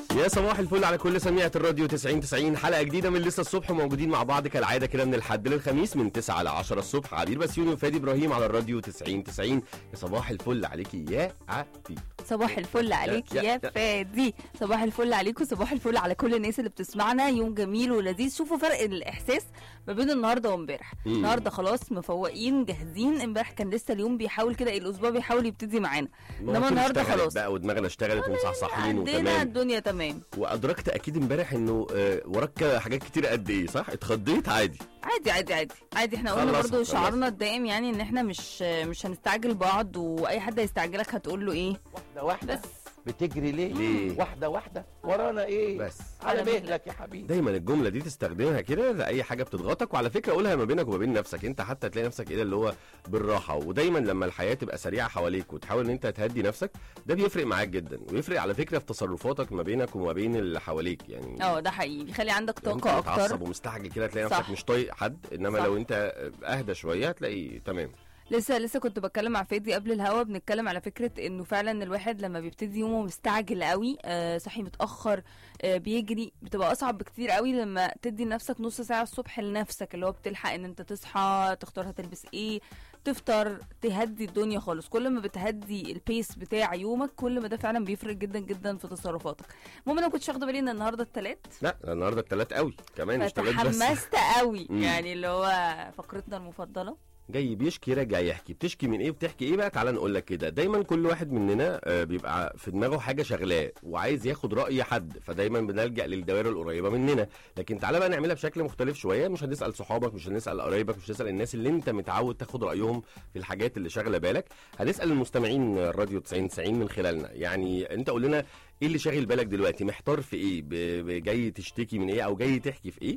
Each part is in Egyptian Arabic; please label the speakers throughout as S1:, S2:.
S1: يا صباح الفل على كل سميعة الراديو 90 90 حلقة جديدة من لسه الصبح موجودين مع بعض كالعادة كده من الحد للخميس من 9 ل 10 الصبح عبير بسيوني وفادي ابراهيم على الراديو 90 90 يا صباح الفل عليكي يا عبير
S2: صباح الفل عليك
S1: يا-
S2: يا
S1: يا-
S2: فادي صباح الفل عليكم صباح الفل على كل الناس اللي بتسمعنا يوم جميل ولذيذ شوفوا فرق الاحساس ما بين النهارده وامبارح
S1: مم.
S2: النهارده خلاص مفوقين جاهزين امبارح كان لسه اليوم بيحاول كده الاسبوع بيحاول يبتدي معانا
S1: ما
S2: انما
S1: كل
S2: النهارده
S1: اشتغلت
S2: خلاص
S1: بقى ودماغنا اشتغلت ومصحصحين
S2: عندنا
S1: وتمام
S2: الدنيا تمام
S1: وادركت اكيد امبارح انه آه، وراك حاجات كتير قد ايه صح اتخضيت عادي
S2: عادي عادي عادي عادي احنا قلنا
S1: خلصها،
S2: برضو
S1: خلصها.
S2: شعارنا الدائم يعني ان احنا مش مش هنستعجل بعض واي حد هيستعجلك هتقول له ايه
S3: واحدة واحدة
S2: بس
S3: بتجري ليه؟
S1: ليه؟
S3: واحدة واحدة ورانا ايه؟
S1: بس
S3: على
S2: على
S3: مهلك يا حبيبي
S1: دايما الجمله دي تستخدمها كده لاي حاجه بتضغطك وعلى فكره قولها ما بينك وما بين نفسك انت حتى تلاقي نفسك كده اللي هو بالراحه ودايما لما الحياه تبقى سريعه حواليك وتحاول ان انت تهدي نفسك ده بيفرق معاك جدا ويفرق على فكره في تصرفاتك ما بينك وما بين اللي حواليك يعني
S2: اه ده حقيقي بيخلي عندك
S1: لو انت
S2: طاقه اكتر
S1: متعصب ومستعجل كده تلاقي نفسك
S2: صح.
S1: مش طايق حد انما
S2: صح.
S1: لو انت اهدى شويه هتلاقي تمام
S2: لسه لسه كنت بتكلم مع فادي قبل الهوا بنتكلم على فكره انه فعلا الواحد لما بيبتدي يومه مستعجل قوي آه صحي متاخر آه بيجري بتبقى اصعب بكتير قوي لما تدي لنفسك نص ساعه الصبح لنفسك اللي هو بتلحق ان انت تصحى تختار هتلبس ايه تفطر تهدي الدنيا خالص كل ما بتهدي البيس بتاع يومك كل ما ده فعلا بيفرق جدا جدا في تصرفاتك المهم انا ما كنتش واخده بالي ان النهارده التلات
S1: لا النهارده التلات قوي كمان مش تلات بس
S2: فتحمست قوي
S1: مم.
S2: يعني اللي هو فقرتنا المفضله
S1: جاي بيشكي راجع يحكي بتشكي من ايه بتحكي ايه بقى تعالى نقول لك كده دايما كل واحد مننا آه، بيبقى في دماغه حاجه شغلاه وعايز ياخد راي حد فدايما بنلجا للدوائر القريبه مننا لكن تعالى بقى نعملها بشكل مختلف شويه مش هنسال صحابك مش هنسال قرايبك مش هنسال الناس اللي انت متعود تاخد رايهم في الحاجات اللي شاغله بالك هنسال المستمعين الراديو 90 90 من خلالنا يعني انت قول لنا ايه اللي شاغل بالك دلوقتي محتار في ايه ب- ب- جاي تشتكي من ايه او جاي تحكي في ايه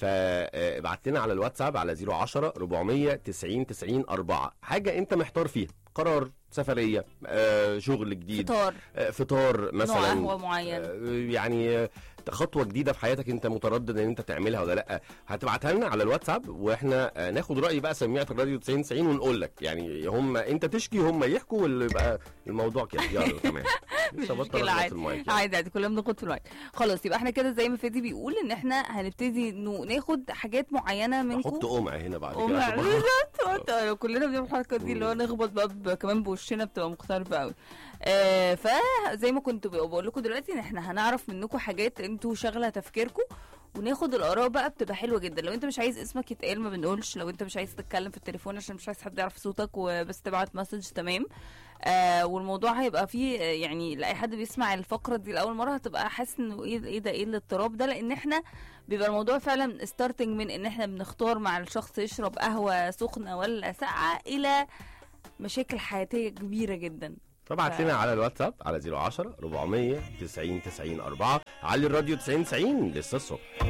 S1: فابعت لنا على الواتساب على 010 490 90 4 حاجه انت محتار فيها قرار سفريه آه، شغل جديد
S2: فطار
S1: آه، فطار مثلا
S2: نوع قهوه معين
S1: آه، يعني آه، خطوه جديده في حياتك انت متردد ان انت تعملها ولا لا هتبعتها لنا على الواتساب واحنا آه، ناخد راي بقى سميعه الراديو 90 90 ونقول لك يعني هم انت تشكي هم يحكوا واللي يبقى الموضوع كده يلا تمام
S2: مش
S1: لسه بطل
S2: مشكلة
S1: أخبط
S2: عادي
S1: المايك يعني.
S2: عادي عادي كلنا بناخد في المايك خلاص يبقى احنا كده زي ما فادي بيقول ان احنا هنبتدي انه ناخد حاجات معينه منكم
S1: احط قمع هنا بعد كده
S2: قمع.
S1: عشان ما-
S2: بالظبط لو كلنا بنعمل الحركه دي اللي هو نخبط بقى ب- كمان بوشنا بتبقى مختلفه قوي آه فزي ما كنت بقول لكم دلوقتي ان احنا هنعرف منكم حاجات انتوا شاغله تفكيركم وناخد الاراء بقى بتبقى حلوه جدا لو انت مش عايز اسمك يتقال ما بنقولش لو انت مش عايز تتكلم في التليفون عشان مش عايز حد يعرف صوتك وبس تبعت مسج تمام آه والموضوع هيبقى فيه آه، يعني لاي حد بيسمع الفقره دي لاول مره هتبقى حاسس انه ايه ايه ده ايه الاضطراب ده لان احنا بيبقى الموضوع فعلا ستارتنج من ان احنا بنختار مع الشخص يشرب قهوه سخنه ولا ساقعه الى مشاكل حياتيه كبيره جدا
S1: فابعت لنا على الواتساب على 010 490 90 4 علي الراديو 90 90 لسه الصبح